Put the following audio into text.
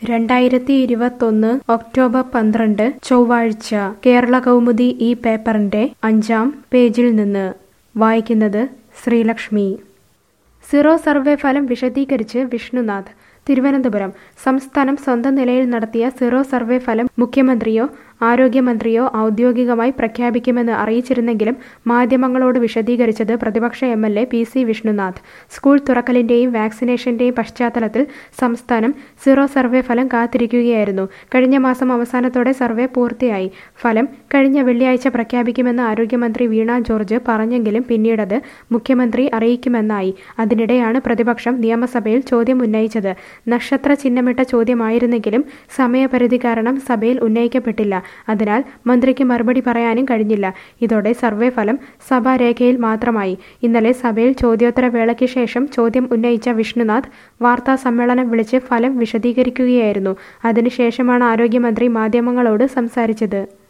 രണ്ടായിരത്തി ഇരുപത്തൊന്ന് ഒക്ടോബർ പന്ത്രണ്ട് ചൊവ്വാഴ്ച കേരള കൗമുദി ഈ പേപ്പറിന്റെ അഞ്ചാം പേജിൽ നിന്ന് വായിക്കുന്നത് ശ്രീലക്ഷ്മി സിറോ സർവേ ഫലം വിശദീകരിച്ച് വിഷ്ണുനാഥ് തിരുവനന്തപുരം സംസ്ഥാനം സ്വന്തം നിലയിൽ നടത്തിയ സിറോ സർവേ ഫലം മുഖ്യമന്ത്രിയോ ആരോഗ്യമന്ത്രിയോ ഔദ്യോഗികമായി പ്രഖ്യാപിക്കുമെന്ന് അറിയിച്ചിരുന്നെങ്കിലും മാധ്യമങ്ങളോട് വിശദീകരിച്ചത് പ്രതിപക്ഷ M L A P C Vishnunath school തുറക്കലിന്റെയും വാക്സിനേഷന്റെയും പശ്ചാത്തലത്തിൽ സംസ്ഥാനം സിറോ സർവേ ഫലം കാത്തിരിക്കുകയായിരുന്നു കഴിഞ്ഞ മാസം അവസാനത്തോടെ സർവേ പൂർത്തിയായി ഫലം കഴിഞ്ഞ വെള്ളിയാഴ്ച പ്രഖ്യാപിക്കുമെന്ന് ആരോഗ്യമന്ത്രി വീണ ജോർജ് പറഞ്ഞെങ്കിലും പിന്നീടത് മുഖ്യമന്ത്രി അറിയിക്കുമെന്നായി അതിനിടെയാണ് പ്രതിപക്ഷം നിയമസഭയിൽ ചോദ്യം ഉന്നയിച്ചത് നക്ഷത്ര ചിഹ്നമിട്ട ചോദ്യമായിരുന്നെങ്കിലും സമയപരിധി കാരണം സഭയിൽ ഉന്നയിക്കപ്പെട്ടില്ല അതിനാൽ മന്ത്രിക്ക് മറുപടി പറയാനും കഴിഞ്ഞില്ല ഇതോടെ സർവേ ഫലം സഭാരേഖയിൽ മാത്രമായി ഇന്നലെ സഭയിൽ ചോദ്യോത്തര വേളയ്ക്ക് ശേഷം ചോദ്യം ഉന്നയിച്ച വിഷ്ണുനാഥ് വാർത്താ സമ്മേളനം വിളിച്ച് ഫലം വിശദീകരിക്കുകയായിരുന്നു അതിനുശേഷമാണ് ആരോഗ്യമന്ത്രി മാധ്യമങ്ങളോട് സംസാരിച്ചത്